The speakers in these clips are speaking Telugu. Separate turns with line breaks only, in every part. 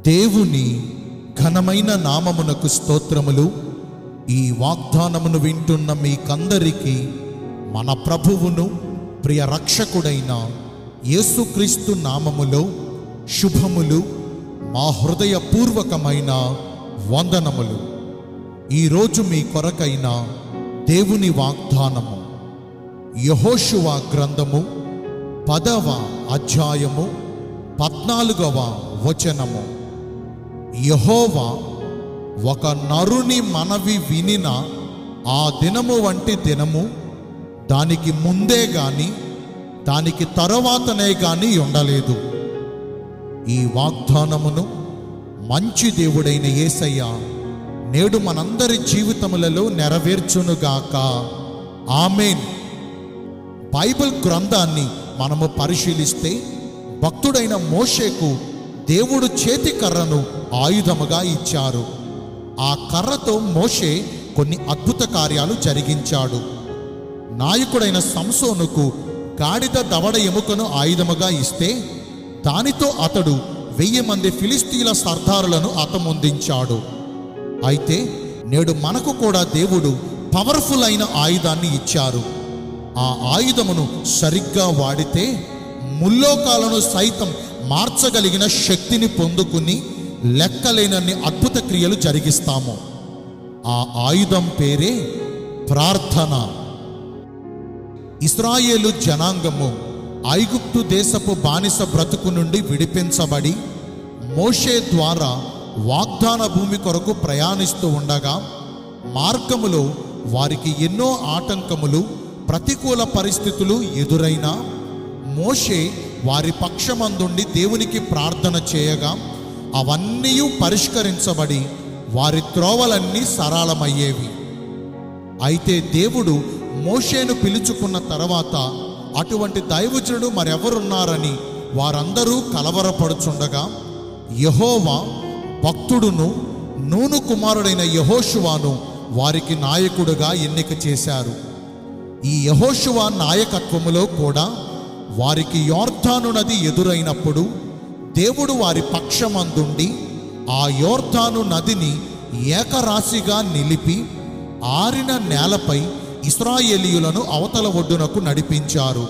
దేవుని ఘనమైన నామమునకు స్తోత్రములు ఈ వాగ్దానమును వింటున్న మీకందరికీ మన ప్రభువును ప్రియ రక్షకుడైన యేసుక్రీస్తు నామములో శుభములు మా హృదయపూర్వకమైన వందనములు ఈరోజు మీ కొరకైన దేవుని వాగ్దానము యహోషువ గ్రంథము పదవ అధ్యాయము పద్నాలుగవ వచనము యహోవా ఒక నరుని మనవి వినిన ఆ దినము వంటి దినము దానికి ముందే గాని దానికి తరువాతనే గాని ఉండలేదు ఈ వాగ్దానమును మంచి దేవుడైన యేసయ్య నేడు మనందరి జీవితములలో నెరవేర్చునుగాక ఆమెన్ బైబిల్ గ్రంథాన్ని మనము పరిశీలిస్తే భక్తుడైన మోషేకు దేవుడు చేతి కర్రను ఆయుధముగా ఇచ్చారు ఆ కర్రతో మోషే కొన్ని అద్భుత కార్యాలు జరిగించాడు నాయకుడైన సంసోనుకు గాడిద దవడ ఎముకను ఆయుధముగా ఇస్తే దానితో అతడు వెయ్యి మంది ఫిలిస్తీన్ల సర్దారులను అతమొందించాడు అయితే నేడు మనకు కూడా దేవుడు పవర్ఫుల్ అయిన ఆయుధాన్ని ఇచ్చారు ఆ ఆయుధమును సరిగ్గా వాడితే ముల్లోకాలను సైతం మార్చగలిగిన శక్తిని పొందుకుని లెక్కలేనన్ని అద్భుత క్రియలు జరిగిస్తాము ఆ ఆయుధం పేరే ప్రార్థన ఇస్రాయేలు జనాంగము ఐగుప్తు దేశపు బానిస బ్రతుకు నుండి విడిపించబడి మోషే ద్వారా వాగ్దాన భూమి కొరకు ప్రయాణిస్తూ ఉండగా మార్గములో వారికి ఎన్నో ఆటంకములు ప్రతికూల పరిస్థితులు ఎదురైనా మోషే వారి పక్షమందుండి దేవునికి ప్రార్థన చేయగా అవన్నీ పరిష్కరించబడి వారి త్రోవలన్నీ సరళమయ్యేవి అయితే దేవుడు మోషేను పిలుచుకున్న తర్వాత అటువంటి దైవజనుడు మరెవరున్నారని వారందరూ కలవరపడుచుండగా యహోవా భక్తుడును నూను కుమారుడైన యహోషువాను వారికి నాయకుడుగా ఎన్నిక చేశారు ఈ యహోషువ నాయకత్వములో కూడా వారికి యోర్ధాను నది ఎదురైనప్పుడు దేవుడు వారి పక్షమందుండి ఆ యోర్ధాను నదిని ఏకరాశిగా నిలిపి ఆరిన నేలపై ఇస్రాయేలీయులను అవతల ఒడ్డునకు నడిపించారు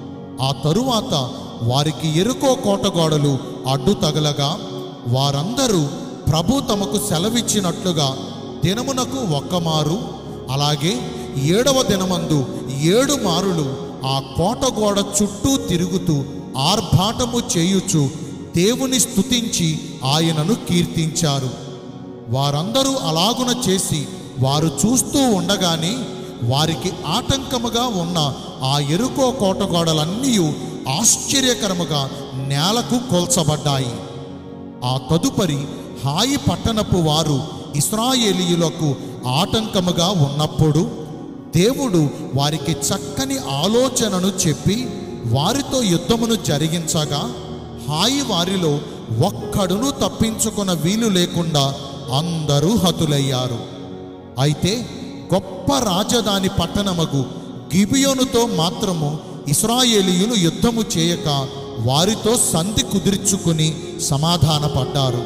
ఆ తరువాత వారికి ఎరుకో కోటగోడలు అడ్డు తగలగా వారందరూ ప్రభు తమకు సెలవిచ్చినట్లుగా దినమునకు ఒక్కమారు అలాగే ఏడవ దినమందు ఏడు మారులు ఆ కోటగోడ చుట్టూ తిరుగుతూ ఆర్భాటము చేయుచు దేవుని స్తుతించి ఆయనను కీర్తించారు వారందరూ అలాగున చేసి వారు చూస్తూ ఉండగానే వారికి ఆటంకముగా ఉన్న ఆ ఎరుకో కోటగోడలన్నీ ఆశ్చర్యకరముగా నేలకు కోల్చబడ్డాయి ఆ తదుపరి హాయి పట్టణపు వారు ఇస్రాయేలీయులకు ఆటంకముగా ఉన్నప్పుడు దేవుడు వారికి చక్కని ఆలోచనను చెప్పి వారితో యుద్ధమును జరిగించగా హాయి వారిలో ఒక్కడును తప్పించుకున్న వీలు లేకుండా అందరూ హతులయ్యారు అయితే గొప్ప రాజధాని పట్టణమగు గిబియోనుతో మాత్రము ఇస్రాయేలీయులు యుద్ధము చేయక వారితో సంధి కుదుర్చుకుని సమాధానపడ్డారు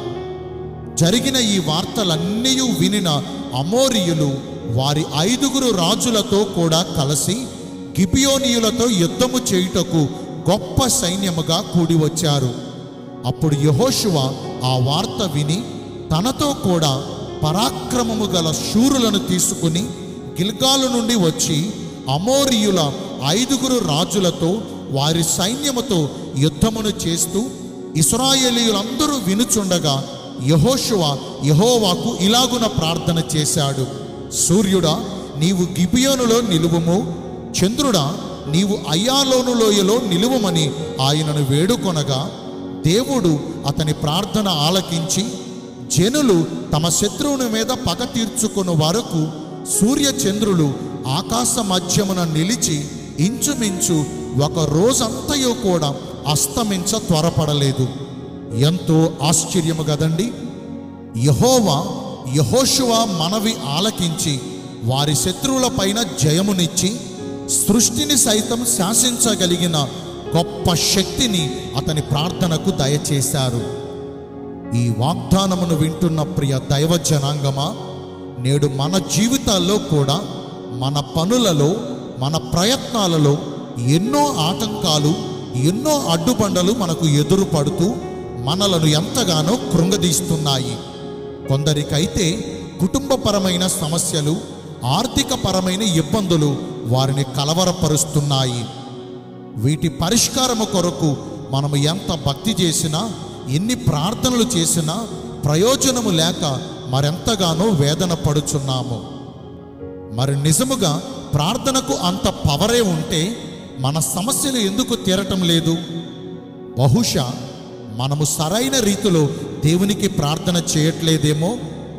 జరిగిన ఈ వార్తలన్నీ వినిన అమోరియులు వారి ఐదుగురు రాజులతో కూడా కలిసి గిబియోనియులతో యుద్ధము చేయుటకు గొప్ప సైన్యముగా కూడి వచ్చారు అప్పుడు యహోషువ ఆ వార్త విని తనతో కూడా పరాక్రమము గల శూరులను తీసుకుని గిల్గాలు నుండి వచ్చి అమోరియుల ఐదుగురు రాజులతో వారి సైన్యముతో యుద్ధమును చేస్తూ ఇస్రాయేలీయులందరూ వినుచుండగా యహోషువ యహోవాకు ఇలాగున ప్రార్థన చేశాడు సూర్యుడా నీవు గిబియోనులో నిలువుము చంద్రుడా నీవు అయ్యాలోను లోయలో నిలువమని ఆయనను వేడుకొనగా దేవుడు అతని ప్రార్థన ఆలకించి జనులు తమ శత్రువుని మీద పగ తీర్చుకున్న వరకు సూర్య చంద్రులు ఆకాశ మధ్యమున నిలిచి ఇంచుమించు ఒక రోజంతయు కూడా అస్తమించ త్వరపడలేదు ఎంతో ఆశ్చర్యము కదండి యహోవా యహోషువ మనవి ఆలకించి వారి శత్రువులపైన జయమునిచ్చి సృష్టిని సైతం శాసించగలిగిన గొప్ప శక్తిని అతని ప్రార్థనకు దయచేశారు ఈ వాగ్దానమును వింటున్న ప్రియ దైవ జనాంగమా నేడు మన జీవితాల్లో కూడా మన పనులలో మన ప్రయత్నాలలో ఎన్నో ఆటంకాలు ఎన్నో అడ్డుబండలు మనకు ఎదురు పడుతూ మనలను ఎంతగానో కృంగదీస్తున్నాయి కొందరికైతే కుటుంబపరమైన సమస్యలు ఆర్థికపరమైన ఇబ్బందులు వారిని కలవరపరుస్తున్నాయి వీటి పరిష్కారము కొరకు మనము ఎంత భక్తి చేసినా ఎన్ని ప్రార్థనలు చేసినా ప్రయోజనము లేక మరెంతగానో వేదన పడుచున్నాము మరి నిజముగా ప్రార్థనకు అంత పవరే ఉంటే మన సమస్యలు ఎందుకు తీరటం లేదు బహుశా మనము సరైన రీతిలో దేవునికి ప్రార్థన చేయట్లేదేమో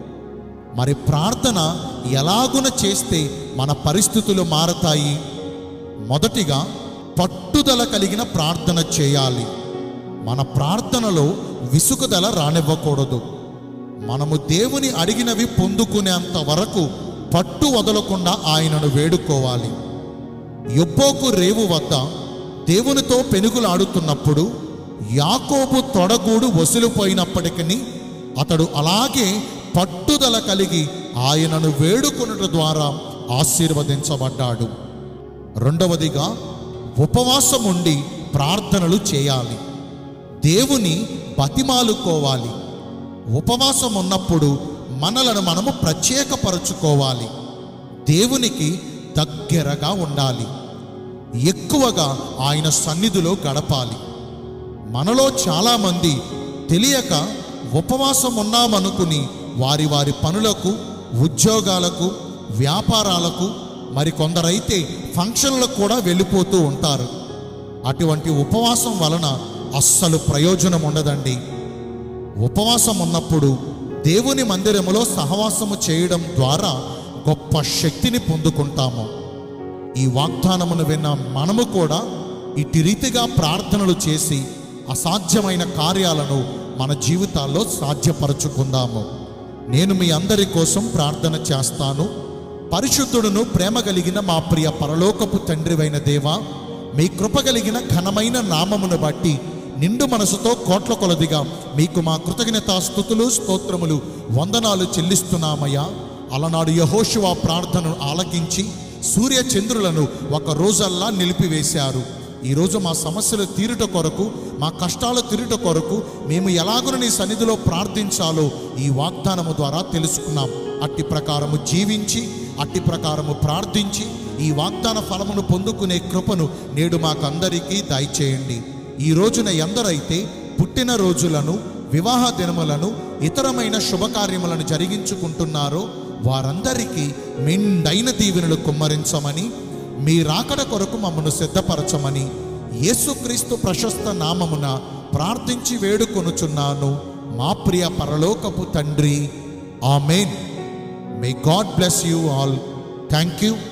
మరి ప్రార్థన ఎలాగున చేస్తే మన పరిస్థితులు మారతాయి మొదటిగా పట్టుదల కలిగిన ప్రార్థన చేయాలి మన ప్రార్థనలో విసుగుదల రానివ్వకూడదు మనము దేవుని అడిగినవి పొందుకునేంత వరకు పట్టు వదలకుండా ఆయనను వేడుకోవాలి యొబ్బోకు రేవు వద్ద దేవునితో పెనుగులాడుతున్నప్పుడు యాకోబు తొడగూడు వసులుపోయినప్పటికీ అతడు అలాగే పట్టుదల కలిగి ఆయనను వేడుకొనుట ద్వారా ఆశీర్వదించబడ్డాడు రెండవదిగా ఉపవాసం ఉండి ప్రార్థనలు చేయాలి దేవుని బతిమాలుకోవాలి ఉపవాసం ఉన్నప్పుడు మనలను మనము ప్రత్యేకపరచుకోవాలి దేవునికి దగ్గరగా ఉండాలి ఎక్కువగా ఆయన సన్నిధిలో గడపాలి మనలో చాలామంది తెలియక ఉపవాసం ఉన్నామనుకుని వారి వారి పనులకు ఉద్యోగాలకు వ్యాపారాలకు మరి కొందరైతే ఫంక్షన్లకు కూడా వెళ్ళిపోతూ ఉంటారు అటువంటి ఉపవాసం వలన అస్సలు ప్రయోజనం ఉండదండి ఉపవాసం ఉన్నప్పుడు దేవుని మందిరములో సహవాసము చేయడం ద్వారా గొప్ప శక్తిని పొందుకుంటాము ఈ వాగ్దానమును విన్న మనము కూడా ఇటు రీతిగా ప్రార్థనలు చేసి అసాధ్యమైన కార్యాలను మన జీవితాల్లో సాధ్యపరచుకుందాము నేను మీ అందరి కోసం ప్రార్థన చేస్తాను పరిశుద్ధుడును ప్రేమ కలిగిన మా ప్రియ పరలోకపు తండ్రివైన దేవా మీ కృప కలిగిన ఘనమైన నామమును బట్టి నిండు మనసుతో కోట్ల కొలదిగా మీకు మా కృతజ్ఞతా స్థుతులు స్తోత్రములు వందనాలు చెల్లిస్తున్నామయ్యా అలనాడు యహోషువ ప్రార్థనను ఆలకించి సూర్య చంద్రులను ఒక రోజల్లా నిలిపివేశారు ఈరోజు మా సమస్యలు తీరుట కొరకు మా కష్టాలు తీరుట కొరకు మేము ఎలాగున నీ సన్నిధిలో ప్రార్థించాలో ఈ వాగ్దానము ద్వారా తెలుసుకున్నాం అట్టి ప్రకారము జీవించి అట్టి ప్రకారము ప్రార్థించి ఈ వాగ్దాన ఫలమును పొందుకునే కృపను నేడు మాకందరికీ దయచేయండి ఈ రోజున ఎందరైతే పుట్టిన రోజులను వివాహ దినములను ఇతరమైన శుభకార్యములను జరిగించుకుంటున్నారో వారందరికీ మెండైన దీవెనలు కుమ్మరించమని మీ రాకడ కొరకు మమ్మను సిద్ధపరచమని యేసుక్రీస్తు ప్రశస్త నామమున ప్రార్థించి వేడుకొనుచున్నాను మా ప్రియ పరలోకపు తండ్రి amen may God bless you all thank you